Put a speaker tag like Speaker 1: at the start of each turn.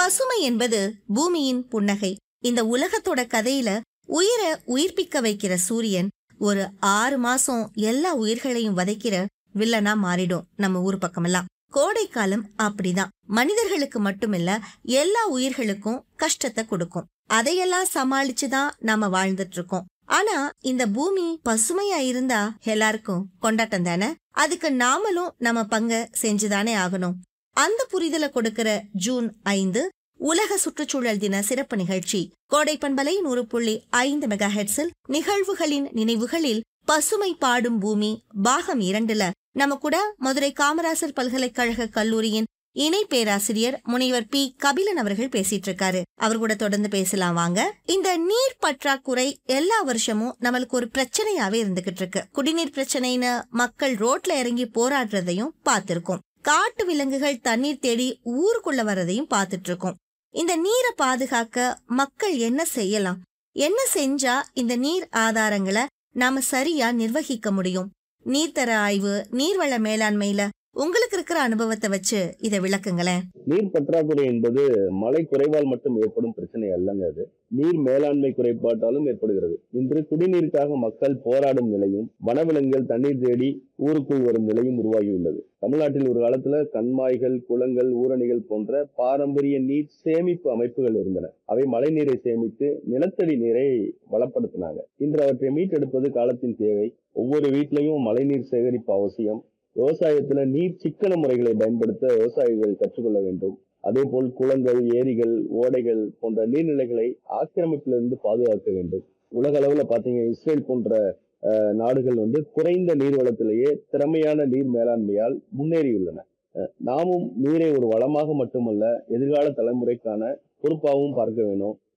Speaker 1: பசுமை என்பது பூமியின் புன்னகை இந்த உலகத்தோட கதையில உயிரை உயிர்ப்பிக்க வைக்கிற சூரியன் ஒரு ஆறு மாசம் எல்லா உயிர்களையும் வதைக்கிற வில்லனா மாறிடும் நம்ம ஊர் பக்கமெல்லாம் கோடை காலம் அப்படிதான் மனிதர்களுக்கு மட்டுமில்ல எல்லா உயிர்களுக்கும் கஷ்டத்தை கொடுக்கும் அதையெல்லாம் சமாளிச்சுதான் நாம வாழ்ந்துட்டு இருக்கோம் ஆனா இந்த பூமி பசுமையா இருந்தா எல்லாருக்கும் கொண்டாட்டம் தானே அதுக்கு நாமளும் நம்ம பங்க செஞ்சுதானே ஆகணும் அந்த புரிதலை கொடுக்கிற ஜூன் ஐந்து உலக சுற்றுச்சூழல் தின சிறப்பு நிகழ்ச்சி கோடை பண்பலை நூறு புள்ளி ஐந்து மெகா ஹெட்ஸில் நிகழ்வுகளின் நினைவுகளில் பசுமை பாடும் பூமி பாகம் இரண்டுல நம்ம கூட மதுரை காமராசர் பல்கலைக்கழக கல்லூரியின் இணை பேராசிரியர் முனைவர் பி கபிலன் அவர்கள் பேசிட்டு இருக்காரு அவர் கூட தொடர்ந்து பேசலாம் வாங்க இந்த நீர் பற்றாக்குறை எல்லா வருஷமும் நம்மளுக்கு ஒரு பிரச்சனையாவே இருந்துகிட்டு இருக்கு குடிநீர் பிரச்சனைன்னு மக்கள் ரோட்ல இறங்கி போராடுறதையும் பார்த்திருக்கோம் காட்டு விலங்குகள் தண்ணீர் தேடி ஊருக்குள்ள வர்றதையும் பார்த்துட்டு இருக்கோம் இந்த நீரை பாதுகாக்க மக்கள் என்ன செய்யலாம் என்ன செஞ்சா இந்த நீர் ஆதாரங்களை நாம சரியா நிர்வகிக்க முடியும் நீர்த்தர ஆய்வு நீர்வள மேலாண்மையில உங்களுக்கு இருக்கிற அனுபவத்தை வச்சு இதை விளக்குங்களேன்
Speaker 2: நீர் பற்றாக்குறை என்பது மழை குறைவால் மட்டும் ஏற்படும் பிரச்சனை அல்லங்க அது நீர் மேலாண்மை குறைபாட்டாலும் ஏற்படுகிறது இன்று குடிநீருக்காக மக்கள் போராடும் நிலையும் வனவிலங்குகள் தண்ணீர் தேடி ஊருக்குள் வரும் நிலையும் உருவாகியுள்ளது தமிழ்நாட்டில் ஒரு காலத்துல கண்மாய்கள் குளங்கள் ஊரணிகள் போன்ற பாரம்பரிய நீர் சேமிப்பு அமைப்புகள் இருந்தன அவை மழை நீரை சேமித்து நிலத்தடி நீரை வளப்படுத்தினாங்க இன்று அவற்றை மீட்டெடுப்பது காலத்தின் தேவை ஒவ்வொரு வீட்டிலையும் மழைநீர் சேகரிப்பு அவசியம் விவசாயத்துல நீர் சிக்கன முறைகளை பயன்படுத்த விவசாயிகள் கற்றுக்கொள்ள வேண்டும் அதே போல் குளங்கள் ஏரிகள் ஓடைகள் போன்ற நீர்நிலைகளை ஆக்கிரமிப்பிலிருந்து பாதுகாக்க வேண்டும் உலக அளவுல பாத்தீங்க இஸ்ரேல் போன்ற அஹ், நாடுகள் வந்து குறைந்த நீர் வளத்திலேயே திறமையான நீர் மேலாண்மையால் முன்னேறியுள்ளன அஹ், நாமும் நீரை ஒரு வளமாக மட்டுமல்ல எதிர்கால தலைமுறைக்கான பொறுப்பாகவும் பார்க்க வேணும்